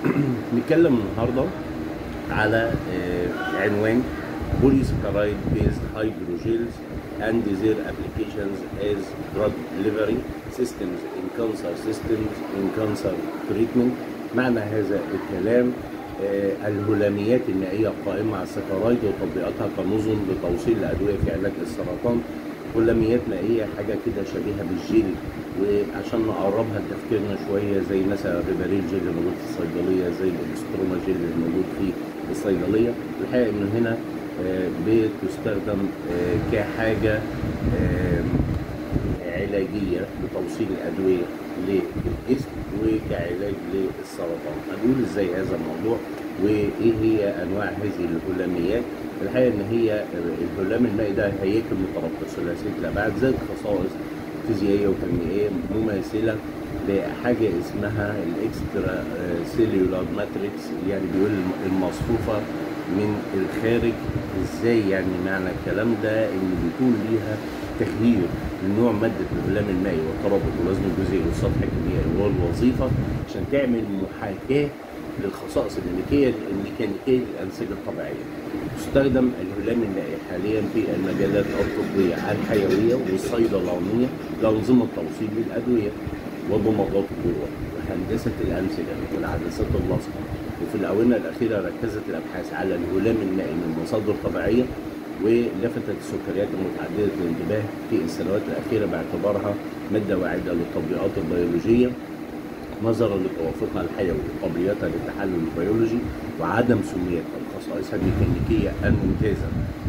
نتكلم النهارده على آه، عنوان polysaccharide based hydrogels and their applications as drug delivery systems in cancer systems in cancer treatment معنى هذا الكلام آه، الهلاميات النائية القائمة على السكرايد وتطبيقاتها كنظم لتوصيل الأدوية في علاج السرطان هلاميات مائية حاجة كده شبيهة بالجيل وعشان نقربها لتفكيرنا شوية زي مثلا الريباريل جيل اللي موجود في الصيدلية زي الاكستروما جيل اللي موجود في الصيدلية الحقيقة إنه هنا آه، بتستخدم آه، كحاجة آم، علاجية لتوصيل الأدوية للجسم وكعلاج للسرطان هنقول ازاي هذا الموضوع وايه هي انواع هذه الهلاميات الحقيقه ان هي الهلام المائي ده هيكل مترابطه ثلاثيه الابعاد ذات خصائص فيزيائيه وكيميائيه مماثله لحاجه اسمها الاكسترا سيلولار ماتريكس يعني بيقول المصفوفه من الخارج ازاي يعني معنى الكلام ده ان بيكون ليها تغيير لنوع ماده الهلام المائي والترابط والوزن الجزيئي والسطح الكيميائي والوظيفه عشان تعمل محاكاه للخصائص الميكانيكيه الميكانيكيه للانسجه الطبيعيه. تستخدم الهلام المائي حاليا في المجالات الطبيه الحيويه والصيدلانيه لانظمه توصيل الادويه وضمادات الجروح وهندسه الانسجه والعدسات اللاصقه وفي الاونه الاخيره ركزت الابحاث على الهلام المائي من مصادر طبيعيه ولفتت السكريات المتعدده الانتباه في السنوات الاخيره باعتبارها ماده واعده للتطبيقات البيولوجيه نظرا لتوافقها الحيوي وقابليتها للتحلل البيولوجي وعدم سميتها وخصائصها الميكانيكيه الممتازه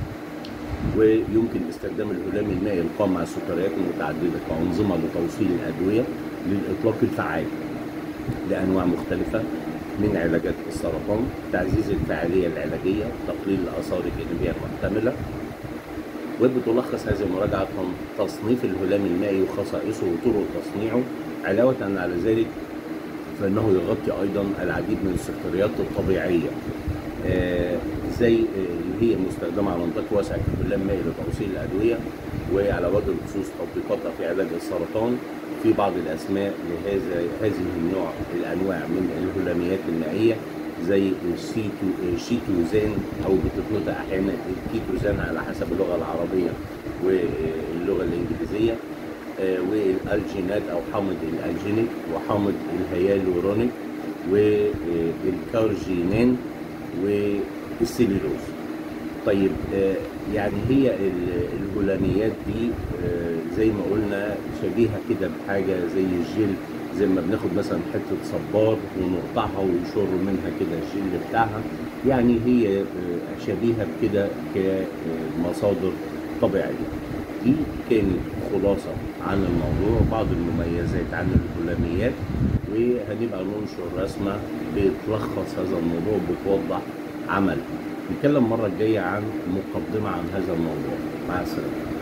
ويمكن استخدام الهلام المائي القائم مع السكريات المتعدده كأنظمة لتوصيل الأدوية للإطلاق الفعال لأنواع مختلفة من علاجات السرطان تعزيز الفاعلية العلاجية تقليل الآثار الجانبية المحتملة وبتلخص هذه المراجعة تصنيف الهلام المائي وخصائصه وطرق تصنيعه علاوة على ذلك فإنه يغطي أيضا العديد من السكريات الطبيعية آه، زي آه، اللي هي مستخدمة على نطاق واسع في الهلام المائي لتوصيل الأدوية وعلى وجه الخصوص تطبيقاتها في علاج السرطان في بعض الأسماء لهذا هذه النوع الأنواع من الهلاميات المائية زي الشيتو الشيتوزان أو بتتنطق أحيانا الكيتوزان على حسب اللغة العربية واللغة الإنجليزية آه، والالجينات او حامض الالجينيك وحامض الهيالورونيك والكارجينان والسيلولوز طيب آه، يعني هي ال- الهلاميات دي آه، زي ما قلنا شبيهه كده بحاجه زي الجل زي ما بناخد مثلا حته صبار ونقطعها ونشر منها كده الجل بتاعها يعني هي آه، شبيهه بكده كمصادر طبيعيه دي كانت خلاصة عن الموضوع وبعض المميزات عن الهلاميات وهنبقى ننشر رسمة بتلخص هذا الموضوع وبتوضح عمل نتكلم المرة الجاية عن مقدمة عن هذا الموضوع مع السلامة